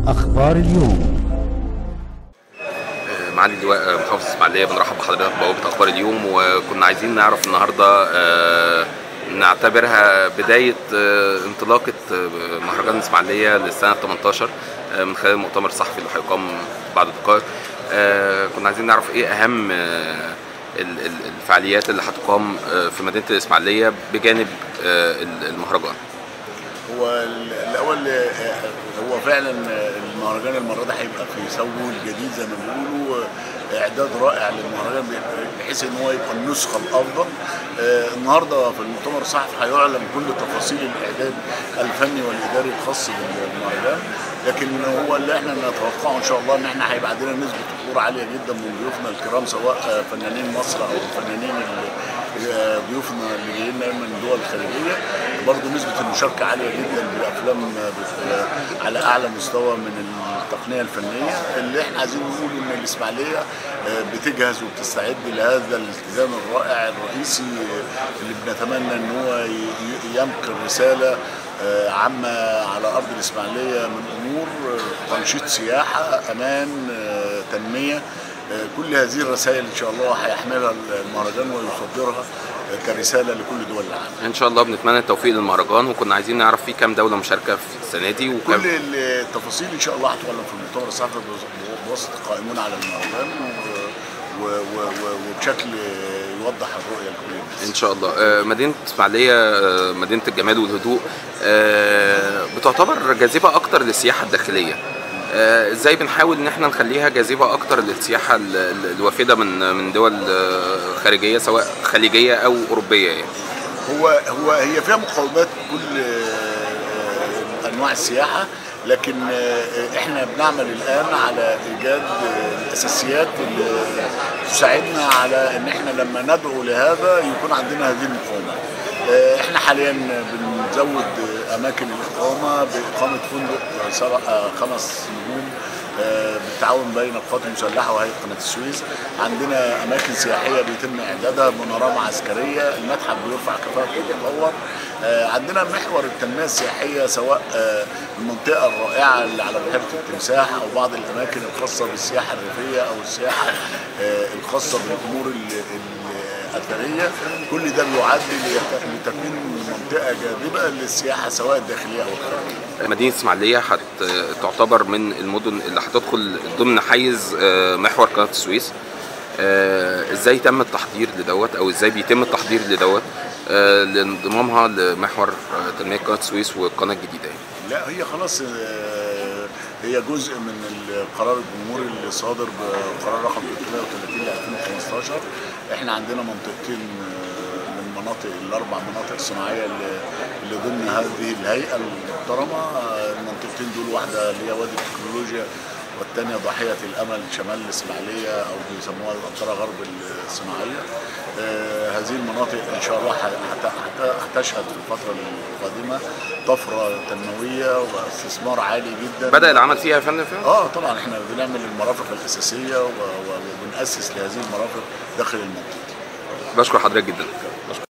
أخبار اليوم معالي اللواء محافظ اسماعيليه بنرحب بحضرتك بوابه اخبار اليوم وكنا عايزين نعرف النهارده آه، نعتبرها بدايه آه، انطلاقه آه، مهرجان اسماعيليه للسنه 18 آه، من خلال المؤتمر الصحفي اللي هيقام بعد دقائق آه، كنا عايزين نعرف ايه اهم آه، ال- ال- الفعاليات اللي هتقام آه، في مدينه الاسماعيليه بجانب آه، المهرجان هو ال- الاول آه، هو فعلا المهرجان المره دي هيبقى في سوه الجديد زي ما بيقولوا آه، اعداد رائع للمهرجان بحيث ان هو يبقى النسخه الافضل آه، النهارده في المؤتمر الصحفي هيعلن كل تفاصيل الاعداد الفني والاداري الخاص بالمهرجان لكن هو اللي احنا نتوقعه ان شاء الله ان احنا هيبقى عندنا نسبه حضور عاليه جدا من ضيوفنا الكرام سواء آه، فنانين مصر او الفنانين اللي آه، ضيوفنا اللي جايين من دول خارجيه برضه نسبه المشاركه عاليه جدا بالافلام آه، بت- آه، على اعلى مستوى من التقنيه الفنيه اللي احنا عايزين نقول ان الاسماعيليه آه، بتجهز وبتستعد لهذا الالتزام الرائع الرئيسي آه، اللي بنتمنى ان هو ي- ي- ينقل رساله آه، عامه على ارض الاسماعيليه من امور آه، تنشيط سياحه امان آه، تنميه آه، كل هذه الرسائل ان شاء الله هيحملها المهرجان ويصدرها آه، كرساله لكل دول العالم ان شاء الله بنتمنى التوفيق للمهرجان وكنا عايزين نعرف في كام دوله مشاركه في السنه دي وكام كل التفاصيل ان شاء الله هتعلن في المؤتمر الصحفي بواسطه القائمون على المهرجان و- و- و- و- وبشكل يوضح الرؤيه لكل الناس ان شاء الله آه، مدينه اسماعيليه آه، مدينه الجمال والهدوء آه، بتعتبر جاذبه اكتر للسياحه الداخليه آه، ازاي بنحاول ان احنا نخليها جاذبه اكتر للسياحه ال- ال- الوافده من من دول آه، خارجيه سواء خليجيه او اوروبيه يعني هو هو هي فيها مقومات كل آه، انواع السياحه لكن آه، احنا بنعمل الان على ايجاد آه، الاساسيات اللي تساعدنا على ان احنا لما ندعو لهذا يكون عندنا هذه المقومات آه، احنا حاليا بنزود آه، اماكن الاقامه باقامه فندق سبع آه، خمس نجوم آه، بالتعاون بين القوات المسلحه وهيئه قناه السويس عندنا اماكن سياحيه بيتم اعدادها بانوراما عسكريه المتحف بيرفع كفاءته ويتطور آه، عندنا محور التنميه السياحيه سواء آه، المنطقه الرائعه اللي على بحيره التمساح او بعض الاماكن الخاصه بالسياحه الريفيه او السياحه آه، الخاصه بالامور ال- ال- الاثريه كل ده بيعد ليت- لتكوين منطقه جاذبه للسياحه سواء الداخليه او الخارجيه مدينه اسماعيليه هتعتبر من المدن اللي هتدخل ضمن حيز آه، محور قناه السويس آه، ازاي تم التحضير لدوت او ازاي بيتم التحضير لدوت آه، لانضمامها لمحور آه، تنميه قناه السويس والقناه الجديده يعني. لا هي خلاص آه، هي جزء من القرار الجمهوري اللي صادر بقرار رقم 330 ل 2015 احنا عندنا منطقتين آه، من مناطق الاربع مناطق الصناعيه اللي اللي ضمن هذه الهيئه المحترمه آه، المنطقتين دول واحده اللي هي وادي التكنولوجيا والثانيه ضاحيه الامل شمال الاسماعيليه او بيسموها القنطره غرب الصناعيه آه، هذه المناطق ان شاء الله هت- هت- هتشهد في الفتره القادمه طفره تنمويه واستثمار عالي جدا بدا العمل فيها يا فندم فعلا؟ اه طبعا احنا بنعمل المرافق الاساسيه و- و- وبناسس لهذه المرافق داخل المنطقه بشكر حضرتك جدا بشكر